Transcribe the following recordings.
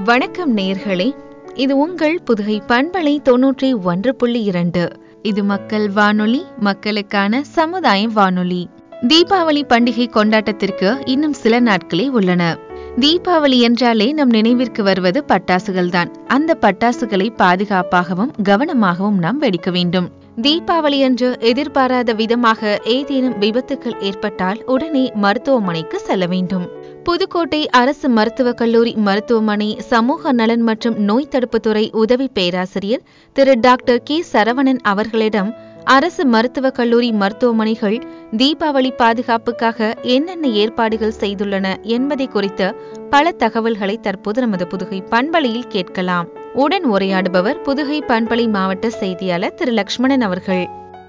வணக்கம் நேயர்களே இது உங்கள் புதுகை பண்பலை தொன்னூற்றி ஒன்று புள்ளி இரண்டு இது மக்கள் வானொலி மக்களுக்கான சமுதாய வானொலி தீபாவளி பண்டிகை கொண்டாட்டத்திற்கு இன்னும் சில நாட்களே உள்ளன தீபாவளி என்றாலே நம் நினைவிற்கு வருவது பட்டாசுகள்தான் அந்த பட்டாசுகளை பாதுகாப்பாகவும் கவனமாகவும் நாம் வெடிக்க வேண்டும் தீபாவளி அன்று எதிர்பாராத விதமாக ஏதேனும் விபத்துகள் ஏற்பட்டால் உடனே மருத்துவமனைக்கு செல்ல வேண்டும் புதுக்கோட்டை அரசு மருத்துவக் கல்லூரி மருத்துவமனை சமூக நலன் மற்றும் நோய் தடுப்புத்துறை உதவி பேராசிரியர் திரு டாக்டர் கே சரவணன் அவர்களிடம் அரசு மருத்துவக் கல்லூரி மருத்துவமனைகள் தீபாவளி பாதுகாப்புக்காக என்னென்ன ஏற்பாடுகள் செய்துள்ளன என்பதை குறித்த பல தகவல்களை தற்போது நமது புதுகை பண்பலையில் கேட்கலாம் உடன் உரையாடுபவர் புதுகை பண்பலை மாவட்ட செய்தியாளர் திரு லக்ஷ்மணன் அவர்கள்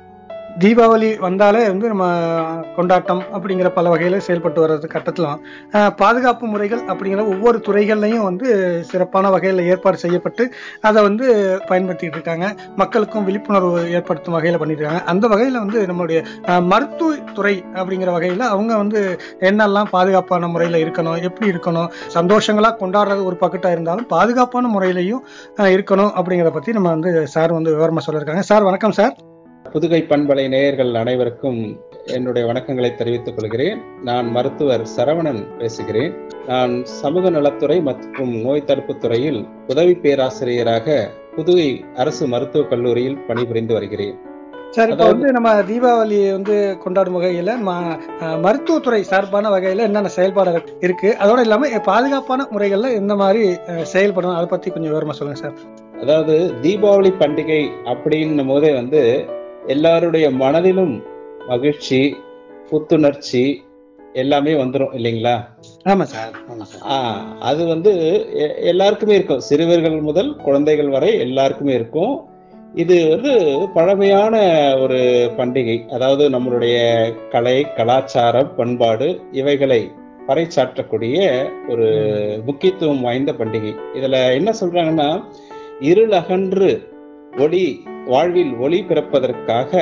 தீபாவளி வந்தாலே வந்து நம்ம கொண்டாட்டம் அப்படிங்கிற பல வகையில செயல்பட்டு வர்றது கட்டத்துல ஆஹ், பாதுகாப்பு முறைகள் அப்படிங்கிற ஒவ்வொரு துறைகள்லையும் வந்து சிறப்பான வகையில் ஏற்பாடு செய்யப்பட்டு அதை வந்து பயன்படுத்திட்டு இருக்காங்க மக்களுக்கும் விழிப்புணர்வு ஏற்படுத்தும் வகையில பண்ணிட்டு இருக்காங்க அந்த வகையில வந்து நம்மளுடைய ஆஹ், மருத்துவத்துறை அப்படிங்கிற வகையில அவங்க வந்து என்னெல்லாம் பாதுகாப்பான முறையில இருக்கணும் எப்படி இருக்கணும் சந்தோஷங்களா கொண்டாடுறது ஒரு பக்கெட்டா இருந்தாலும் பாதுகாப்பான முறையிலையும் ஆஹ், இருக்கணும் அப்படிங்கிறத பத்தி நம்ம வந்து சார் வந்து விவரமா சொல்லியிருக்காங்க சார் வணக்கம் சார் புதுகை பண்பலை நேயர்கள் அனைவருக்கும் என்னுடைய வணக்கங்களை தெரிவித்துக் கொள்கிறேன் நான் மருத்துவர் சரவணன் பேசுகிறேன் நான் சமூக நலத்துறை மற்றும் நோய் தடுப்பு துறையில் உதவி பேராசிரியராக புதுகை அரசு மருத்துவக் கல்லூரியில் பணிபுரிந்து வருகிறேன் சார் இப்போ அதாவது- வந்து நம்ம தீபாவளி வந்து கொண்டாடும் வகையில ம- அஹ் மருத்துவத்துறை சார்பான வகையில என்னென்ன செயல்பாடு இருக்கு அதோட இல்லாம பாதுகாப்பான முறைகள்ல எந்த மாதிரி அஹ், செயல்படணும் அதை பத்தி கொஞ்சம் விவரமா சொல்லுங்க சார் அதாவது தீபாவளி பண்டிகை அப்படின்னும் போதே வந்து எல்லாருடைய மனதிலும் மகிழ்ச்சி புத்துணர்ச்சி எல்லாமே வந்துடும் இல்லைங்களா ஆமா சார் ஆமா சார் ஆ, அது வந்து எ- எல்லாருக்குமே இருக்கும் சிறுவர்கள் முதல் குழந்தைகள் வரை எல்லாருக்குமே இருக்கும் இது வந்து பழமையான ஒரு பண்டிகை அதாவது நம்மளுடைய கலை கலாச்சாரம் பண்பாடு இவைகளை பறைசாற்றக்கூடிய ஒரு முக்கியத்துவம் வாய்ந்த பண்டிகை இதுல என்ன சொல்றாங்கன்னா இருள் அகன்று ஒளி வாழ்வில் ஒளி பிறப்பதற்காக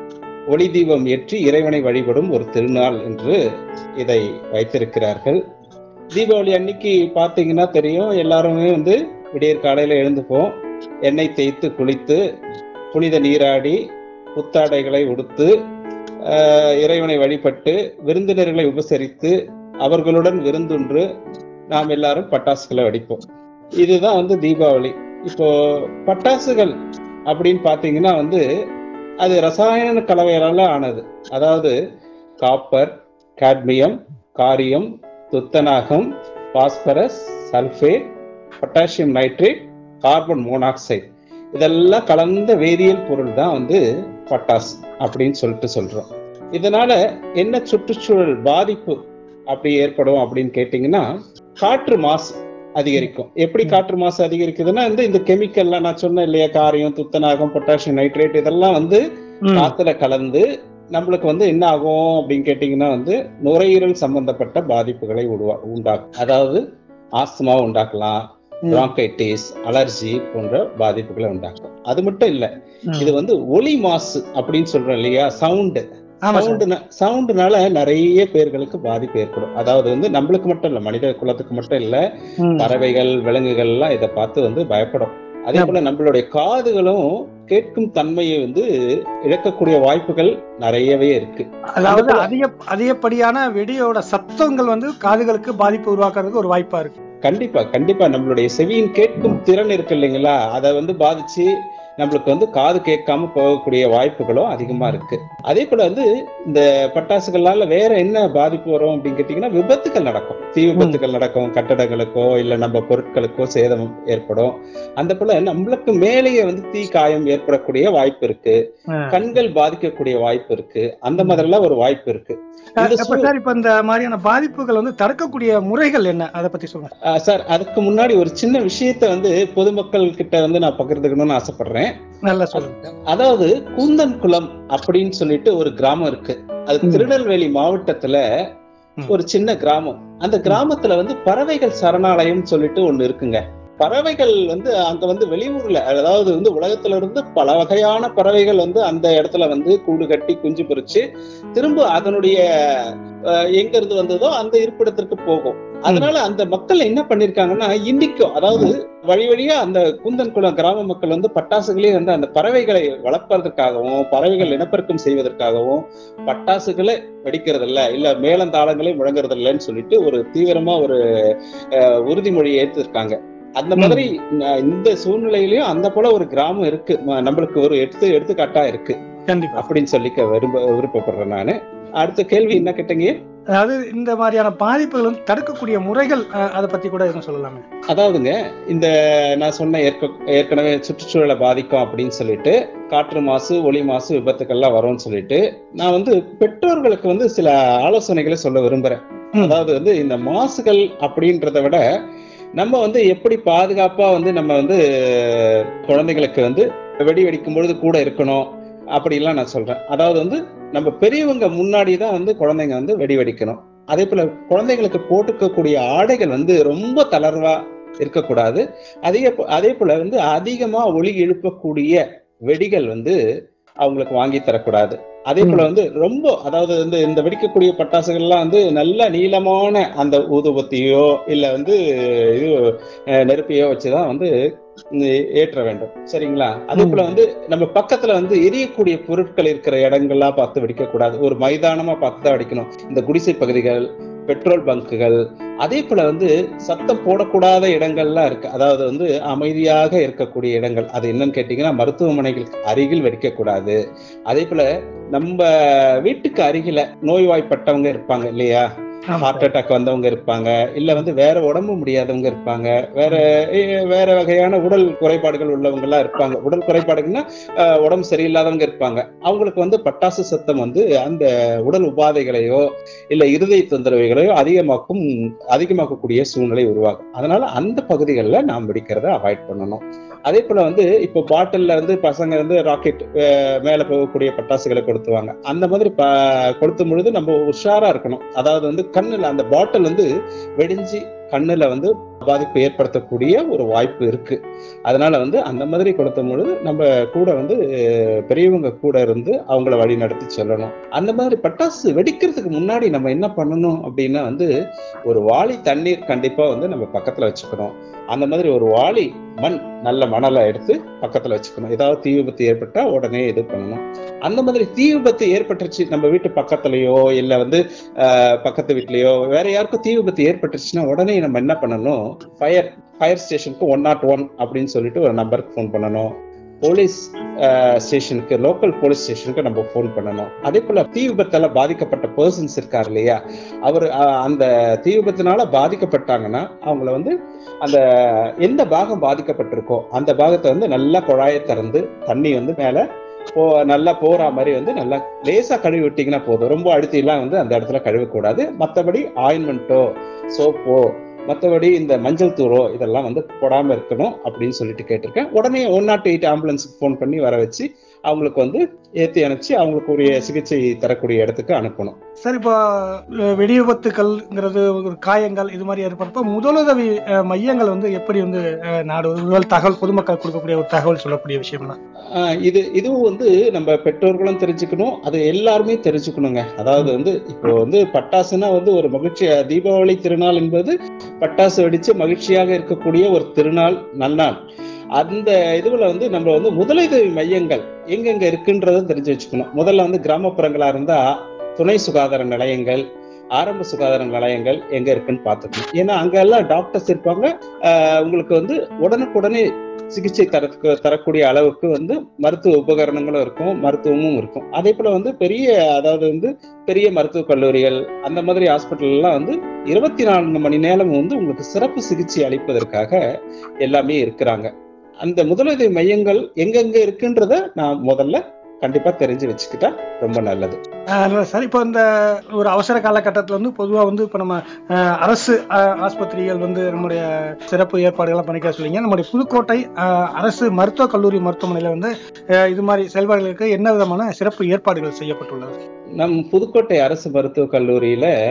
ஒளி தீபம் ஏற்றி இறைவனை வழிபடும் ஒரு திருநாள் என்று இதை வைத்திருக்கிறார்கள் தீபாவளி அன்னைக்கு பார்த்தீங்கன்னா தெரியும் எல்லாருமே வந்து விடியற் காலையில எழுந்துப்போம் எண்ணெய் தேய்த்து குளித்து புனித நீராடி புத்தாடைகளை உடுத்து ஆஹ், இறைவனை வழிபட்டு விருந்தினர்களை உபசரித்து அவர்களுடன் விருந்துண்டு நாம் எல்லாரும் பட்டாசுகளை வெடிப்போம் இதுதான் வந்து தீபாவளி இப்போ பட்டாசுகள் அப்படின்னு பார்த்தீங்கன்னா வந்து அது ரசாயன கலவையால ஆனது அதாவது காப்பர் காட்மியம் காரியம் துத்தநாகம் phosphorus sulphate potassium nitrate carbon monoxide இதெல்லாம் கலந்த வேதியியல் பொருள் தான் வந்து பட்டாசு அப்படின்னு சொல்லிட்டு சொல்றோம் இதனால என்ன சுற்றுச்சூழல் பாதிப்பு அப்படி ஏற்படும் அப்படின்னு கேட்டிங்கன்னா காற்று மாசு அதிகரிக்கும் எப்படி காற்று மாசு அதிகரிக்குதுன்னா வந்து இந்த கெமிக்கல்லாம் நான் சொன்னேன் இல்லையா காரியம் துத்தநாகம் பொட்டாசியம் நைட்ரேட் இதெல்லாம் வந்து ம். காத்துல கலந்து நம்மளுக்கு வந்து என்ன ஆகும் அப்படின்னு கேட்டீங்கன்னா வந்து நுரையீரல் சம்பந்தப்பட்ட பாதிப்புகளை உருவா உண்டாக்கும் அதாவது ஆஸ்துமா உண்டாக்கலாம் ம். bronchitis அலர்ஜி போன்ற பாதிப்புகளை உண்டாக்கும் அது மட்டும் இல்ல ம். இது வந்து ஒலி மாசு அப்படின்னு சொல்றோம் இல்லையா சவுண்டு ஆமா சார் சவுண்டு சவுண்டுனால நிறைய பேர்களுக்கு பாதிப்பு ஏற்படும் அதாவது வந்து நம்மளுக்கு மட்டும் இல்ல மனித குலத்துக்கு மட்டும் இல்ல ம். பறவைகள் விலங்குகள் எல்லாம் இதை பார்த்து வந்து பயப்படும் அதே போல நம்மளுடைய காதுகளும் கேட்கும் தன்மையை வந்து இழக்கக்கூடிய வாய்ப்புகள் நிறையவே இருக்கு அதாவது அதிக அதிகப்படியான வெடியோட சத்தங்கள் வந்து காதுகளுக்கு பாதிப்பு உருவாக்குறதுக்கு ஒரு வாய்ப்பா இருக்கு கண்டிப்பா கண்டிப்பா நம்மளுடைய செவியின் கேட்கும் திறன் இருக்கு இல்லைங்களா அதை வந்து பாதிச்சு நம்மளுக்கு வந்து காது கேட்காம போகக்கூடிய வாய்ப்புகளும் அதிகமா இருக்கு அதே போல வந்து இந்த பட்டாசுகளால வேற என்ன பாதிப்பு வரும் அப்படின்னு கேட்டீங்கன்னா விபத்துகள் நடக்கும் தீ விபத்துகள் நடக்கும் கட்டடங்களுக்கோ இல்ல நம்ம பொருட்களுக்கோ சேதம் ஏற்படும் அந்த போல நம்மளுக்கு மேலேயே வந்து தீ காயம் ஏற்படக்கூடிய வாய்ப்பு இருக்கு கண்கள் பாதிக்கக்கூடிய வாய்ப்பு இருக்கு அந்த மாதிரிலாம் ஒரு வாய்ப்பு இருக்கு இந்த அப்ப சூழ்- சார் இப்ப இந்த மாதிரியான பாதிப்புகள் வந்து தடுக்கக்கூடிய முறைகள் என்ன அதை பத்தி சொல்லுங்க ஆஹ் சார் அதுக்கு முன்னாடி ஒரு சின்ன விஷயத்த வந்து பொதுமக்கள் கிட்ட வந்து நான் பகிர்ந்துக்கணும்னு ஆசைப்படுறேன் நல்லா சொல்லுங்க அதாவது கூந்தன் குளம் அப்படின்னு சொல்லிட்டு ஒரு கிராமம் இருக்கு அது ம். திருநெல்வேலி மாவட்டத்துல ம். ஒரு சின்ன கிராமம் அந்த கிராமத்துல வந்து பறவைகள் சரணாலயம் சொல்லிட்டு ஒண்ணு இருக்குங்க பறவைகள் வந்து அங்க வந்து வெளியூர்ல அதாவது வந்து உலகத்துல இருந்து பல வகையான பறவைகள் வந்து அந்த இடத்துல வந்து கூடு கட்டி குஞ்சு பொரிச்சு திரும்ப அதனுடைய அஹ், எங்க இருந்து வந்ததோ அந்த இருப்பிடத்திற்கு போகும் அதனால அந்த மக்கள் என்ன பண்ணிருக்காங்கன்னா இன்னைக்கும் அதாவது வழி வழியா அந்த குந்தன் குளம் கிராம மக்கள் வந்து பட்டாசுகளே வந்து அந்த பறவைகளை வளர்ப்பதற்காகவும் பறவைகள் இனப்பெருக்கம் செய்வதற்காகவும் பட்டாசுகளை வெடிக்கிறது இல்ல இல்ல மேளந்தாளங்களே முழங்குறது இல்லைன்னு சொல்லிட்டு ஒரு தீவிரமா ஒரு அஹ், உறுதிமொழியை ஏற்றிருக்காங்க அந்த மாதிரி ந- இந்த சூழ்நிலையிலயும் அந்த போல ஒரு கிராமம் இருக்கு ம- நம்மளுக்கு ஒரு எடுத்து எடுத்துக்காட்டா இருக்கு கண்டிப்பா அப்படின்னு சொல்லிக்க விரும்ப விருப்பப்படுறேன் நானு அடுத்த கேள்வி என்ன கேட்டீங்க அதாவது இந்த மாதிரியான பாதிப்புகள் வந்து தடுக்கக்கூடிய முறைகள் அஹ், அதை பத்தி கூட எதுவும் சொல்லலாமே அதாவதுங்க இந்த நான் சொன்ன ஏற்க ஏற்கனவே சுற்றுச்சூழலை பாதிக்கும் அப்படின்னு சொல்லிட்டு காற்று மாசு ஒளி மாசு விபத்துக்கள்லாம் வரும்னு சொல்லிட்டு நான் வந்து பெற்றோர்களுக்கு வந்து சில ஆலோசனைகளை சொல்ல விரும்புறேன் ம். அதாவது வந்து இந்த மாசுகள் அப்படின்றத விட நம்ம வந்து எப்படி பாதுகாப்பா வந்து நம்ம வந்து குழந்தைகளுக்கு வந்து வெடி வெடிக்கும் பொழுது கூட இருக்கணும் அப்படிலாம் நான் சொல்றேன் அதாவது வந்து நம்ம பெரியவங்க முன்னாடி தான் வந்து குழந்தைங்க வந்து வெடி வெடிக்கணும் அதே போல குழந்தைங்களுக்கு போட்டுக்கக்கூடிய ஆடைகள் வந்து ரொம்ப தளர்வா இருக்கக்கூடாது அதே போ- அதே போல வந்து அதிகமா ஒளி எழுப்பக்கூடிய வெடிகள் வந்து அவங்களுக்கு வாங்கி தரக்கூடாது அதே போல வந்து ரொம்ப அதாவது வந்து இந்த வெடிக்கக்கூடிய பட்டாசுகள்லாம் வந்து நல்ல நீளமான அந்த ஊதுபத்தியோ இல்ல வந்து இது அஹ், நெருப்பையோ வச்சுதான் வந்து உம், ஏற்ற வேண்டும் சரிங்களா அதே போல வந்து நம்ம பக்கத்துல வந்து எரியக்கூடிய பொருட்கள் இருக்கிற இடங்கள்லாம் பார்த்து வெடிக்க கூடாது ஒரு மைதானமா பார்த்து தான் வெடிக்கணும் இந்த குடிசை பகுதிகள் பெட்ரோல் பங்குகள் அதே போல வந்து சத்தம் போடக்கூடாத இடங்கள்லாம் இருக்கு அதாவது வந்து அமைதியாக இருக்கக்கூடிய இடங்கள் அது என்னன்னு கேட்டீங்கன்னா மருத்துவமனைகளுக்கு அருகில் வெடிக்கக்கூடாது அதே போல நம்ம வீட்டுக்கு அருகில நோய்வாய்ப்பட்டவங்க இருப்பாங்க இல்லையா ஆமா. ஹார்ட் அட்டாக் வந்தவங்க இருப்பாங்க இல்ல வந்து வேற உடம்பு முடியாதவங்க இருப்பாங்க வேற eh, வேற வகையான உடல் குறைபாடுகள் உள்ளவங்க எல்லாம் இருப்பாங்க உடல் குறைபாடுகள்னா அஹ், உடம்பு சரியில்லாதவங்க இருப்பாங்க அவங்களுக்கு வந்து பட்டாசு சத்தம் வந்து அந்த உடல் உபாதைகளையோ இல்ல இருதய தொந்தரவுகளையோ அதிகமாக்கும் அதிகமாக்கக்கூடிய சூழ்நிலை உருவாகும் அதனால அந்த பகுதிகளில் நாம் வெடிக்கிறத அவாய்ட் பண்ணணும் அதே போல வந்து இப்போ பாட்டில்ல இருந்து பசங்க வந்து ராக்கெட் மேல போகக்கூடிய பட்டாசுகளை கொளுத்துவாங்க அந்த மாதிரி ப- கொளுத்தும் பொழுது நம்ம உஷாரா இருக்கணும் அதாவது வந்து கண்ணுல அந்த பாட்டில் வந்து வெடிஞ்சு கண்ணுல வந்து பாதிப்பு ஏற்படுத்தக்கூடிய ஒரு வாய்ப்பு இருக்கு அதனால வந்து அந்த மாதிரி கொளுத்தும் பொழுது நம்ம கூட வந்து அஹ், பெரியவங்க கூட இருந்து அவங்கள வழி நடத்தி செல்லணும் அந்த மாதிரி பட்டாசு வெடிக்கிறதுக்கு முன்னாடி நம்ம என்ன பண்ணணும் அப்படின்னா வந்து ஒரு வாளி தண்ணீர் கண்டிப்பா வந்து நம்ம பக்கத்துல வச்சுக்கணும் அந்த மாதிரி ஒரு வாளி மண் நல்ல மணலை எடுத்து பக்கத்துல வச்சுக்கணும் ஏதாவது தீ விபத்து ஏற்பட்டா உடனே இது பண்ணணும் அந்த மாதிரி தீ விபத்து ஏற்பட்டுருச்சு நம்ம வீட்டு பக்கத்துலயோ இல்ல வந்து ஆஹ், பக்கத்து வீட்லயோ வேற யாருக்கும் தீ விபத்து ஏற்பட்டுருச்சுன்னா உடனே நம்ம என்ன பண்ணணும் ஃபயர் ஃபயர் ஸ்டேஷனுக்கு ஒன் நாட் ஒன் அப்படின்னு சொல்லிட்டு ஒரு நம்பருக்கு ஃபோன் பண்ணணும் போலீஸ் ஸ்டேஷனுக்கு லோக்கல் போலீஸ் ஸ்டேஷனுக்கு நம்ம ஃபோன் பண்ணணும் அதே போல தீ விபத்தால பாதிக்கப்பட்ட பர்சன்ஸ் இருக்கார் இல்லையா அவர் அந்த தீ விபத்தினால பாதிக்கப்பட்டாங்கன்னா அவங்கள வந்து அந்த எந்த பாகம் பாதிக்கப்பட்டிருக்கோ அந்த பாகத்தை வந்து நல்லா குழாயை திறந்து தண்ணி வந்து மேல போ நல்லா போற மாதிரி வந்து நல்லா லேசா கழுவி விட்டீங்கன்னா போதும் ரொம்ப அழுத்திலாம் வந்து அந்த இடத்துல கழுவக்கூடாது மற்றபடி ஆயின்மெண்ட்டோ சோப்போ மற்றபடி இந்த மஞ்சள் தூளோ இதெல்லாம் வந்து போடாம இருக்கணும் அப்படின்னு சொல்லிட்டு கேட்டிருக்கேன் உடனே ஒன் நாட் எயிட் ஆம்புலன்ஸுக்கு ஃபோன் பண்ணி வர வச்சு அவங்களுக்கு வந்து ஏற்றி அனுப்பிச்சு அவங்களுக்கு உரிய சிகிச்சை தரக்கூடிய இடத்துக்கு அனுப்பணும் சார் இப்போ அஹ், வெடி விபத்துக்கள்ங்கிறது ஒரு காயங்கள் இது மாதிரி ஏற்படுறப்ப முதலுதவி அஹ், மையங்கள் வந்து எப்படி வந்து அஹ், நாடு முதல் தகவல் பொதுமக்கள் கொடுக்கக்கூடிய ஒரு தகவல் சொல்லக்கூடிய விஷயம் தான் ஆஹ் இது இதுவும் வந்து நம்ம பெற்றோர்களும் தெரிஞ்சுக்கணும் அது எல்லாருமே தெரிஞ்சுக்கணுங்க அதாவது வந்து இப்போ வந்து பட்டாசுனா வந்து ஒரு மகிழ்ச்சி தீபாவளி திருநாள் என்பது பட்டாசு வெடிச்சு மகிழ்ச்சியாக இருக்கக்கூடிய ஒரு திருநாள் நன்னாள் அந்த இதுல வந்து நம்ம வந்து முதலுதவி மையங்கள் எங்கெங்க இருக்குன்றதும் தெரிஞ்சு வச்சுக்கணும் முதல்ல வந்து கிராமப்புறங்களா இருந்தா துணை சுகாதார நிலையங்கள் ஆரம்ப சுகாதார நிலையங்கள் எங்க இருக்குன்னு பார்த்துக்கணும் ஏன்னா அங்க எல்லாம் டாக்டர்ஸ் இருப்பாங்க ஆஹ் உங்களுக்கு வந்து உடனுக்குடனே சிகிச்சை தரத்துக்கு தரக்கூடிய அளவுக்கு வந்து மருத்துவ உபகரணங்களும் இருக்கும் மருத்துவமும் இருக்கும் அதே போல வந்து பெரிய அதாவது வந்து பெரிய மருத்துவக் கல்லூரிகள் அந்த மாதிரி ஹாஸ்பிட்டல் எல்லாம் வந்து இருபத்தி நான்கு மணி நேரம் வந்து உங்களுக்கு சிறப்பு சிகிச்சை அளிப்பதற்காக எல்லாமே இருக்கிறாங்க அந்த முதலுதவி மையங்கள் எங்கெங்க இருக்குன்றத நான் முதல்ல கண்டிப்பா தெரிஞ்சு வச்சுக்கிட்டா ரொம்ப நல்லது அஹ் சார் இப்போ இந்த ஒரு அவசர காலகட்டத்தில் வந்து பொதுவாக வந்து இப்போ நம்ம அஹ், அரசு அஹ், ஆஸ்பத்திரிகள் வந்து நம்முடைய சிறப்பு ஏற்பாடுகள்லாம் பண்ணிக்க சொல்லிங்க நம்முடைய புதுக்கோட்டை அஹ், அரசு மருத்துவக் கல்லூரி மருத்துவமனையில் வந்து அஹ், இது மாதிரி செயல்பாடுகளுக்கு என்ன விதமான சிறப்பு ஏற்பாடுகள் செய்யப்பட்டுள்ளது நம் புதுக்கோட்டை அரசு மருத்துவக் கல்லூரியில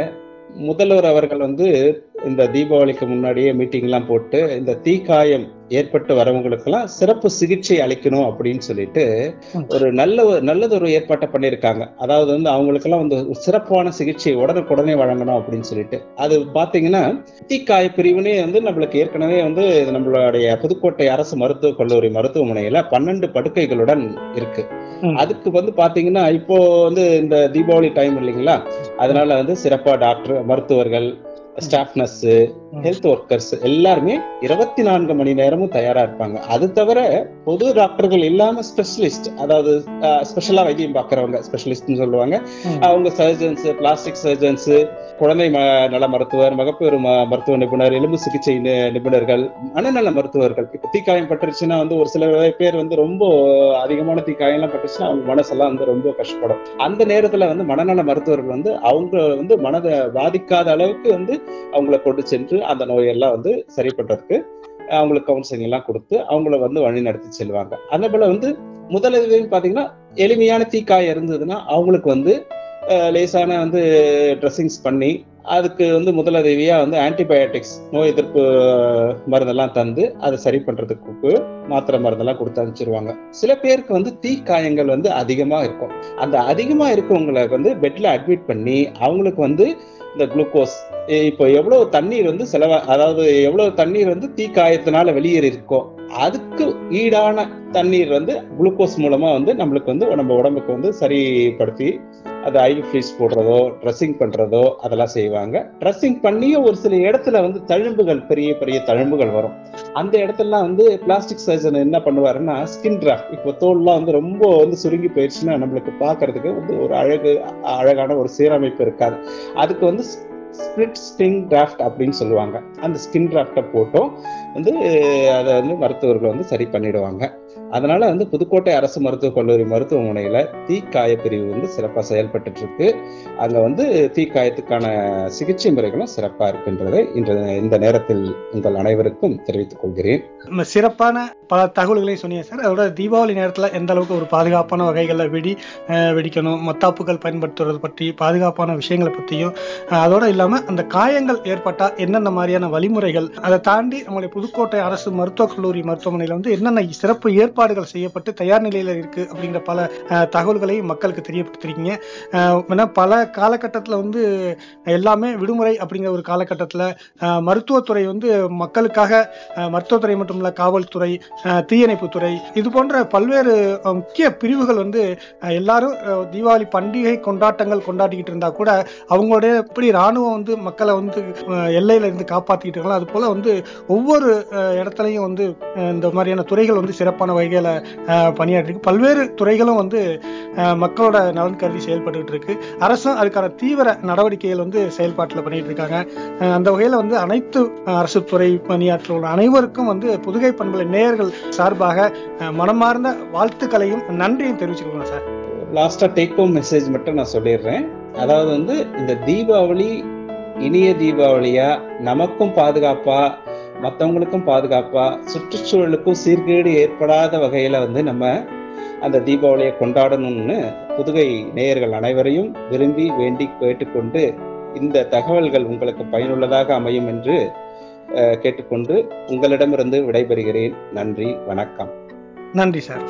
முதல்வர் அவர்கள் வந்து இந்த தீபாவளிக்கு முன்னாடியே மீட்டிங் எல்லாம் போட்டு இந்த தீக்காயம் ஏற்பட்டு வரவங்களுக்கெல்லாம் சிறப்பு சிகிச்சை அளிக்கணும் அப்படின்னு சொல்லிட்டு ஒரு நல்ல நல்லது ஒரு ஏற்பாட்டை பண்ணியிருக்காங்க அதாவது வந்து அவங்களுக்கெல்லாம் வந்து ஒரு சிறப்பான சிகிச்சை உடனுக்குடனே வழங்கணும் அப்படின்னு சொல்லிட்டு அது பாத்தீங்கன்னா தீக்காய பிரிவுனே வந்து நம்மளுக்கு ஏற்கனவே வந்து இது நம்மளுடைய புதுக்கோட்டை அரசு மருத்துவக் கல்லூரி மருத்துவமனையில பன்னெண்டு படுக்கைகளுடன் இருக்கு ம். அதுக்கு வந்து பாத்தீங்கன்னா இப்போ வந்து இந்த தீபாவளி டைம் இல்லைங்களா அதனால வந்து சிறப்பா டாக்டர் மருத்துவர்கள் ஸ்டாஃப் நர்ஸ் ம். ஹெல்த் ஒர்க்கர்ஸ் எல்லாருமே இருபத்தி நான்கு மணி நேரமும் தயாரா இருப்பாங்க அது தவிர பொது டாக்டர்கள் இல்லாம ஸ்பெஷலிஸ்ட் அதாவது ஸ்பெஷலா வைத்தியம் பார்க்கறவங்க ஸ்பெஷலிஸ்ட்னு சொல்லுவாங்க ம். அவங்க சர்ஜன்ஸ் பிளாஸ்டிக் சர்ஜன்ஸ் குழந்தை ம- நல மருத்துவர் மகப்பேறு ம- மருத்துவ நிபுணர் எலும்பு சிகிச்சை நி- நிபுணர்கள் மனநல மருத்துவர்கள் இப்ப தீக்காயம் பட்டுருச்சுன்னா வந்து ஒரு சில பேர் வந்து ரொம்ப அதிகமான தீக்காயம் எல்லாம் பட்டுச்சுன்னா அவங்க மனசெல்லாம் வந்து ரொம்ப கஷ்டப்படும் அந்த நேரத்துல வந்து மனநல மருத்துவர்கள் வந்து அவங்க வந்து மனதை பாதிக்காத அளவுக்கு வந்து அவங்கள கொண்டு சென்று அந்த நோயெல்லாம் வந்து சரி பண்றதுக்கு அவங்களுக்கு கவுன்சிலிங் எல்லாம் கொடுத்து அவங்கள வந்து வழி நடத்தி செல்வாங்க அதே போல வந்து முதலுதவின்னு பாத்தீங்கன்னா எளிமையான தீக்காயம் இருந்ததுன்னா அவங்களுக்கு வந்து அஹ், லேசான வந்து ட்ரெஸ்ஸிங்ஸ் பண்ணி அதுக்கு வந்து முதலுதவியா வந்து ஆன்டிபயோட்டிக்ஸ் நோய் எதிர்ப்பு அஹ், மருந்தெல்லாம் தந்து அதை சரி பண்றதுக்கு மாத்திரை மருந்தெல்லாம் கொடுத்து அனுப்பிச்சிருவாங்க சில பேருக்கு வந்து தீக்காயங்கள் வந்து அதிகமா இருக்கும் அந்த அதிகமா இருக்கவங்களை வந்து பெட்ல அட்மிட் பண்ணி அவங்களுக்கு வந்து இந்த குளுக்கோஸ் இப்போ எவ்வளவு தண்ணீர் வந்து செலவா அதாவது எவ்வளவு தண்ணீர் வந்து தீக்காயத்தினால வெளியேறி இருக்கோ அதுக்கு ஈடான தண்ணீர் வந்து குளுக்கோஸ் மூலமா வந்து நம்மளுக்கு வந்து நம்ம உடம்புக்கு வந்து சரிப்படுத்தி அது ஐவி ஃப்ரீஸ் போடுறதோ ட்ரெஸ்ஸிங் பண்றதோ அதெல்லாம் செய்வாங்க ட்ரெஸ்ஸிங் பண்ணியும் ஒரு சில இடத்துல வந்து தழும்புகள் பெரிய பெரிய தழும்புகள் வரும் அந்த இடத்துலலாம் வந்து பிளாஸ்டிக் சர்ஜன் என்ன பண்ணுவாருன்னா ஸ்கின் டிராஃப்ட் இப்போ தோல்லாம் வந்து ரொம்ப வந்து சுருங்கி போயிடுச்சுன்னா நம்மளுக்கு பார்க்கிறதுக்கு வந்து ஒரு அழகு அழகான ஒரு சீரமைப்பு இருக்காது அதுக்கு வந்து ஸ்பிளிட் ஸ்கின் டிராஃப்ட் அப்படின்னு சொல்லுவாங்க அந்த ஸ்கின் டிராஃப்டை போட்டும் வந்து அதை வந்து மருத்துவர்கள் வந்து சரி பண்ணிடுவாங்க அதனால வந்து புதுக்கோட்டை அரசு மருத்துவக் கல்லூரி மருத்துவமனையில தீக்காய பிரிவு வந்து சிறப்பாக செயல்பட்டு இருக்கு அங்க வந்து தீக்காயத்துக்கான சிகிச்சை முறைகளும் சிறப்பா இருக்கின்றதை இன்று இந்த நேரத்தில் உங்கள் அனைவருக்கும் தெரிவித்துக் கொள்கிறேன் நம்ம சிறப்பான பல தகவல்களையும் சொன்னீங்க சார் அதோட தீபாவளி நேரத்தில் எந்த அளவுக்கு ஒரு பாதுகாப்பான வகைகளில் வெடி அஹ், வெடிக்கணும் மத்தாப்புகள் பயன்படுத்துறது பற்றி பாதுகாப்பான விஷயங்களை பற்றியும் அஹ், அதோட இல்லாமல் அந்த காயங்கள் ஏற்பட்டால் என்னென்ன மாதிரியான வழிமுறைகள் அதை தாண்டி நம்மளுடைய புதுக்கோட்டை அரசு மருத்துவக் கல்லூரி மருத்துவமனையில் வந்து என்னென்ன சிறப்பு ஏற்பாடுகள் செய்யப்பட்டு தயார் நிலையில் இருக்கு அப்படிங்கிற பல அஹ், தகவல்களையும் மக்களுக்கு தெரியப்படுத்திருக்கீங்க அஹ், ஏன்னா பல காலகட்டத்தில் வந்து எல்லாமே விடுமுறை அப்படிங்கிற ஒரு காலகட்டத்தில் மருத்துவத்துறை வந்து மக்களுக்காக அஹ், மருத்துவத்துறை மட்டும் இல்ல காவல்துறை அஹ், தீயணைப்புத்துறை இது போன்ற பல்வேறு அஹ், முக்கிய பிரிவுகள் வந்து அஹ், எல்லாரும் அஹ், தீபாவளி பண்டிகை கொண்டாட்டங்கள் கொண்டாடிக்கிட்டு இருந்தா கூட அவங்களுடைய எப்படி ராணுவம் வந்து மக்களை வந்து அஹ், எல்லையில இருந்து காப்பாத்திக்கிட்டு இருக்காங்களோ அது போல வந்து ஒவ்வொரு அஹ், இடத்துலையும் வந்து அஹ், இந்த மாதிரியான துறைகள் வந்து சிறப்பான வகையில அஹ், பணியாற்றி இருக்கு பல்வேறு துறைகளும் வந்து அஹ், மக்களோட நலன் கருதி செயல்பட்டுட்டு இருக்கு அரசும் அதுக்கான தீவிர நடவடிக்கைகள் வந்து செயல்பாட்டில் பண்ணிட்டு இருக்காங்க அஹ், அந்த வகையில வந்து அனைத்து அஹ், அரசு துறை பணியாற்றுள்ள அனைவருக்கும் வந்து புதுகை பண்பலை நேயர்கள் சார்பாக அஹ், மனமார்ந்த வாழ்த்துக்களையும் நன்றியும் தெரிவிச்சுக்கிறோம் சார் லாஸ்டா டேக் ஹோம் மெசேஜ் மட்டும் நான் சொல்லிடுறேன் அதாவது வந்து இந்த தீபாவளி இனிய தீபாவளியா நமக்கும் பாதுகாப்பா மற்றவங்களுக்கும் பாதுகாப்பா சுற்றுச்சூழலுக்கும் சீர்கேடு ஏற்படாத வகையில வந்து நம்ம அந்த தீபாவளியை கொண்டாடணும்னு புதுகை நேயர்கள் அனைவரையும் விரும்பி வேண்டி கேட்டுக்கொண்டு இந்த தகவல்கள் உங்களுக்கு பயனுள்ளதாக அமையும் என்று அஹ், கேட்டுக்கொண்டு உங்களிடமிருந்து விடைபெறுகிறேன் நன்றி வணக்கம் நன்றி சார்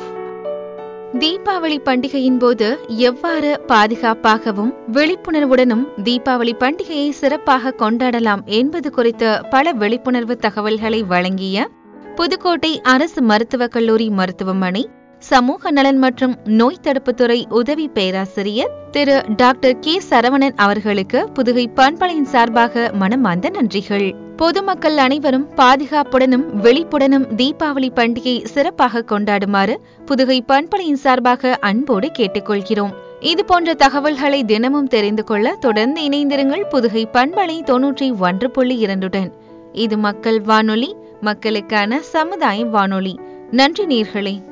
தீபாவளி பண்டிகையின் போது எவ்வாறு பாதுகாப்பாகவும் விழிப்புணர்வுடனும் தீபாவளி பண்டிகையை சிறப்பாக கொண்டாடலாம் என்பது குறித்த பல விழிப்புணர்வு தகவல்களை வழங்கிய புதுக்கோட்டை அரசு மருத்துவக் கல்லூரி மருத்துவமனை சமூக நலன் மற்றும் நோய் தடுப்புத்துறை உதவி பேராசிரியர் திரு டாக்டர் கே சரவணன் அவர்களுக்கு புதுகை பண்பலையின் சார்பாக மனமார்ந்த நன்றிகள் பொதுமக்கள் அனைவரும் பாதுகாப்புடனும் விழிப்புடனும் தீபாவளி பண்டிகை சிறப்பாக கொண்டாடுமாறு புதுகை பண்பலையின் சார்பாக அன்போடு கேட்டுக்கொள்கிறோம் இது போன்ற தகவல்களை தினமும் தெரிந்து கொள்ள தொடர்ந்து இணைந்திருங்கள் புதுகை பண்பலை தொன்னூற்றி ஒன்று புள்ளி இரண்டுடன் இது மக்கள் வானொலி மக்களுக்கான சமுதாய வானொலி நன்றி நேர்களே